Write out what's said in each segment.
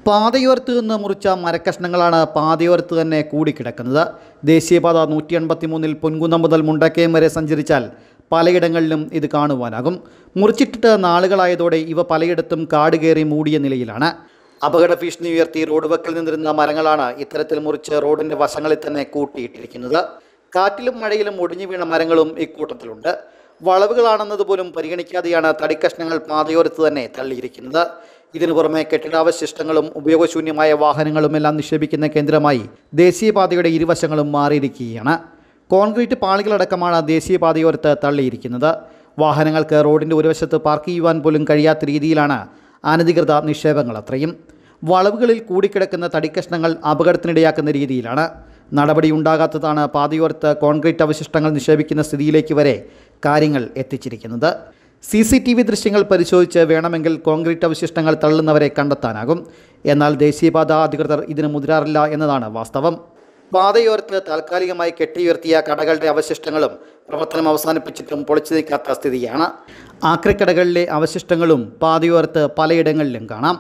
പാതയോരത്ത് നിന്ന് മുറിച്ച മരക്കഷ്ണങ്ങളാണ് പാതയോരത്ത് തന്നെ കൂടിക്കിടക്കുന്നത് ദേശീയപാത നൂറ്റി എൺപത്തി മൂന്നിൽ പൊൻകുന്നം മുതൽ മുണ്ടക്കയം വരെ സഞ്ചരിച്ചാൽ പലയിടങ്ങളിലും ഇത് കാണുവാനാകും മുറിച്ചിട്ടിട്ട് നാളുകളായതോടെ ഇവ പലയിടത്തും കാട് കയറി മൂടിയ നിലയിലാണ് അപകട ഭീഷണി ഉയർത്തി റോഡ് വക്കിൽ നിന്നിരുന്ന മരങ്ങളാണ് ഇത്തരത്തിൽ മുറിച്ച് റോഡിൻ്റെ വശങ്ങളിൽ തന്നെ കൂട്ടിയിട്ടിരിക്കുന്നത് കാറ്റിലും മഴയിലും ഒടിഞ്ഞു വീണ മരങ്ങളും ഇക്കൂട്ടത്തിലുണ്ട് വളവുകളാണെന്നത് പോലും പരിഗണിക്കാതെയാണ് തടിക്കഷ്ണങ്ങൾ പാതയോരത്ത് തന്നെ തള്ളിയിരിക്കുന്നത് ഇതിനു പുറമെ കെട്ടിടാവശിഷ്ടങ്ങളും ഉപയോഗശൂന്യമായ വാഹനങ്ങളും എല്ലാം നിക്ഷേപിക്കുന്ന കേന്ദ്രമായി ദേശീയപാതയുടെ ഇരുവശങ്ങളും മാറിയിരിക്കുകയാണ് കോൺക്രീറ്റ് പാളികളടക്കമാണ് ദേശീയപാതയോരത്ത് തള്ളിയിരിക്കുന്നത് വാഹനങ്ങൾക്ക് റോഡിൻ്റെ ഒരു വശത്ത് പാർക്ക് ചെയ്യുവാൻ പോലും കഴിയാത്ത രീതിയിലാണ് അനധികൃത നിക്ഷേപങ്ങൾ അത്രയും വളവുകളിൽ കൂടിക്കിടക്കുന്ന തടിക്കഷ്ണങ്ങൾ അപകടത്തിനിടയാക്കുന്ന രീതിയിലാണ് നടപടി ഉണ്ടാകാത്തതാണ് പാതയോരത്ത് കോൺക്രീറ്റ് അവശിഷ്ടങ്ങൾ നിക്ഷേപിക്കുന്ന സ്ഥിതിയിലേക്ക് വരെ കാര്യങ്ങൾ എത്തിച്ചിരിക്കുന്നത് സി സി ടി വി ദൃശ്യങ്ങൾ പരിശോധിച്ച് വേണമെങ്കിൽ കോൺക്രീറ്റ് അവശിഷ്ടങ്ങൾ തള്ളുന്നവരെ കണ്ടെത്താനാകും എന്നാൽ ദേശീയപാത അധികൃതർ ഇതിന് മുതിരാറില്ല എന്നതാണ് വാസ്തവം പാതയോരത്ത് താൽക്കാലികമായി കെട്ടിയുയർത്തിയ കടകളുടെ അവശിഷ്ടങ്ങളും പ്രവർത്തനം അവസാനിപ്പിച്ചിട്ടും പൊളിച്ചു നീക്കാത്ത സ്ഥിതിയാണ് ആക്രിക്കടകളിലെ അവശിഷ്ടങ്ങളും പാതയോരത്ത് പലയിടങ്ങളിലും കാണാം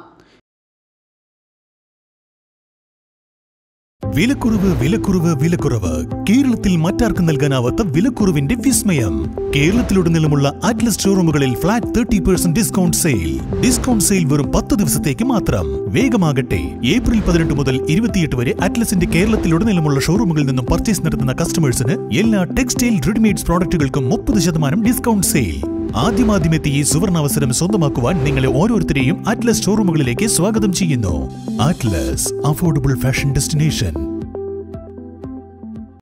വിലക്കുറവ് വിലക്കുറവ് വിലക്കുറവ് കേരളത്തിൽ മറ്റാർക്കും നൽകാനാവാത്ത വിലക്കുറവിന്റെ വിസ്മയം കേരളത്തിലുടനീളമുള്ള അറ്റ്ലസ് ഷോറൂമുകളിൽ flat thirty percent discount sale discount sale വെറും പത്ത് ദിവസത്തേക്ക് മാത്രം വേഗമാകട്ടെ ഏപ്രിൽ പതിനെട്ട് മുതൽ ഇരുപത്തിയെട്ട് വരെ അറ്റ്ലസിന്റെ കേരളത്തിലുടനീളമുള്ള ഷോറൂമുകളിൽ നിന്നും പർച്ചേസ് നടത്തുന്ന കസ്റ്റമേഴ്സിന് എല്ലാ ടെക്സ്റ്റൈൽ റെഡിമെയ്ഡ്സ് പ്രോഡക്റ്റുകൾക്കും മുപ്പത് ശതമാനം ഡിസ്കൗണ്ട് സെയിൽ ആദ്യമാദ്യമെത്തി ഈ സുവർണാവസരം സ്വന്തമാക്കുവാൻ നിങ്ങളെ ഓരോരുത്തരെയും അറ്റ്ലസ് ഷോറൂമുകളിലേക്ക് സ്വാഗതം ചെയ്യുന്നു അറ്റ്ലസ് അഫോർഡബിൾ ഫാഷൻ ഡെസ്റ്റിനേഷൻ